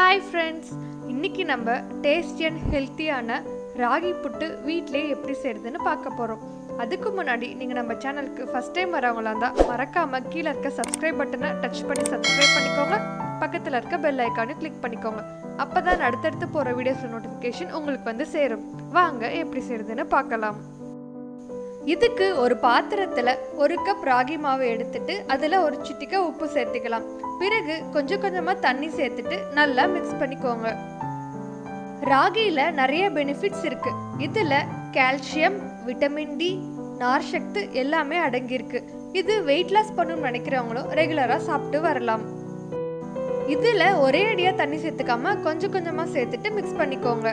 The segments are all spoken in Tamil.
ஹாய் ஃப்ரெண்ட்ஸ் இன்னைக்கு நம்ம டேஸ்டி அண்ட் ஹெல்த்தியான ராகி புட்டு வீட்டிலே எப்படி செய்யறதுன்னு பார்க்க போகிறோம் அதுக்கு முன்னாடி நீங்கள் நம்ம சேனலுக்கு ஃபஸ்ட் டைம் வரவங்களா இருந்தால் மறக்காமல் கீழே இருக்க சப்ஸ்கிரைப் பட்டனை டச் பண்ணி சப்ஸ்கிரைப் பண்ணிக்கோங்க பக்கத்தில் இருக்க பெல் ஐக்கானையும் கிளிக் பண்ணிக்கோங்க அப்போ தான் அடுத்தடுத்து போகிற வீடியோஸில் நோட்டிஃபிகேஷன் உங்களுக்கு வந்து சேரும் வாங்க எப்படி செய்யறதுன்னு பார்க்கலாம் இதுக்கு ஒரு பாத்திரத்தில் ஒரு கப் ராகி மாவு எடுத்துட்டு அதில் ஒரு சிட்டிக்க உப்பு சேர்த்துக்கலாம் பிறகு கொஞ்சம் கொஞ்சமாக தண்ணி சேர்த்துட்டு நல்லா மிக்ஸ் பண்ணிக்கோங்க ராகியில் நிறைய பெனிஃபிட்ஸ் இருக்கு இதில் கால்சியம் விட்டமின் டி நார்சக்தி எல்லாமே அடங்கியிருக்கு இது வெயிட் லாஸ் பண்ணணும்னு நினைக்கிறவங்களும் ரெகுலராக சாப்பிட்டு வரலாம் இதில் ஒரே அடியாக தண்ணி சேர்த்துக்காம கொஞ்சம் கொஞ்சமாக சேர்த்துட்டு மிக்ஸ் பண்ணிக்கோங்க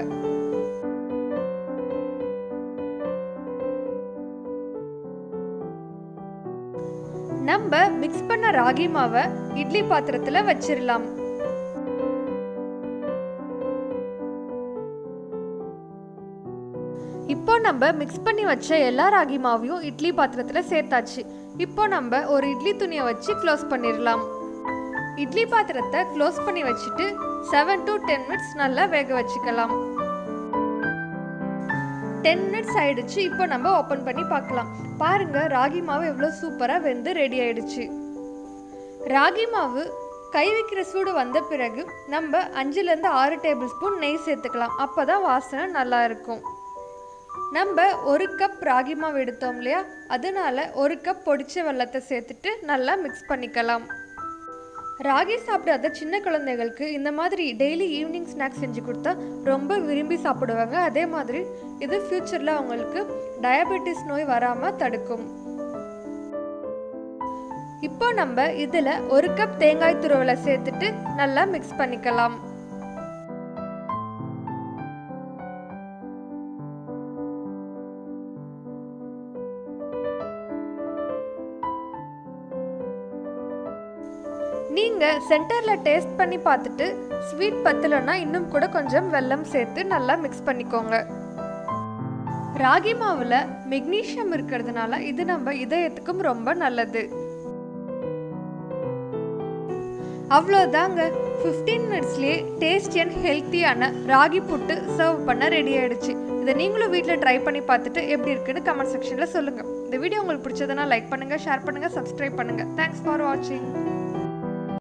நம்ம மிக்ஸ் பண்ண ராகி மாவை இட்லி பாத்திரத்துல வச்சிடலாம் இப்போ நம்ம மிக்ஸ் பண்ணி வச்ச எல்லா ராகி மாவையும் இட்லி பாத்திரத்துல சேர்த்தாச்சு இப்போ நம்ம ஒரு இட்லி துணியை வச்சு க்ளோஸ் பண்ணிடலாம் இட்லி பாத்திரத்தை க்ளோஸ் பண்ணி வச்சுட்டு செவன் டு டென் மினிட்ஸ் நல்லா வேக வச்சுக்கலாம் டென் மினிட்ஸ் ஆயிடுச்சு இப்போ நம்ம ஓப்பன் பண்ணி பார்க்கலாம் பாருங்க ராகி மாவு எவ்வளோ சூப்பராக வெந்து ரெடி ஆயிடுச்சு ராகி மாவு கை வைக்கிற சூடு வந்த பிறகு நம்ம அஞ்சுலேருந்து ஆறு டேபிள் ஸ்பூன் நெய் சேர்த்துக்கலாம் அப்போ தான் வாசனை நல்லா இருக்கும் நம்ம ஒரு கப் ராகி மாவு எடுத்தோம் இல்லையா அதனால ஒரு கப் பொடிச்ச வெள்ளத்தை சேர்த்துட்டு நல்லா மிக்ஸ் பண்ணிக்கலாம் ராகி சாப்பிடாத சின்ன குழந்தைகளுக்கு இந்த மாதிரி டெய்லி ஈவினிங் ஸ்நாக்ஸ் செஞ்சு கொடுத்தா ரொம்ப விரும்பி சாப்பிடுவாங்க அதே மாதிரி இது ஃப்யூச்சரில் அவங்களுக்கு டயபெட்டிஸ் நோய் வராமல் தடுக்கும் இப்போ நம்ம இதில் ஒரு கப் தேங்காய் துருவலை சேர்த்துட்டு நல்லா மிக்ஸ் பண்ணிக்கலாம் நீங்கள் சென்டரில் டேஸ்ட் பண்ணி பார்த்துட்டு ஸ்வீட் பத்தலைன்னா இன்னும் கூட கொஞ்சம் வெல்லம் சேர்த்து நல்லா மிக்ஸ் பண்ணிக்கோங்க ராகி மாவில் மெக்னீஷியம் இருக்கிறதுனால இது நம்ம இதயத்துக்கும் ரொம்ப நல்லது அவ்வளோதாங்க ஃபிஃப்டீன் மினிட்ஸ்லேயே டேஸ்டி அண்ட் ஹெல்த்தியான ராகி புட்டு சர்வ் பண்ண ரெடி ஆயிடுச்சு இதை நீங்களும் வீட்டில் ட்ரை பண்ணி பார்த்துட்டு எப்படி இருக்குன்னு கமெண்ட் செக்ஷனில் சொல்லுங்கள் இந்த வீடியோ உங்களுக்கு பிடிச்சதுன்னா லைக் பண்ணுங்கள் ஷேர் பண்ணுங்கள் சப்ஸ்கிரைப் பண்ணுங்கள் தேங்க்ஸ் ஃபார் வாட்சிங்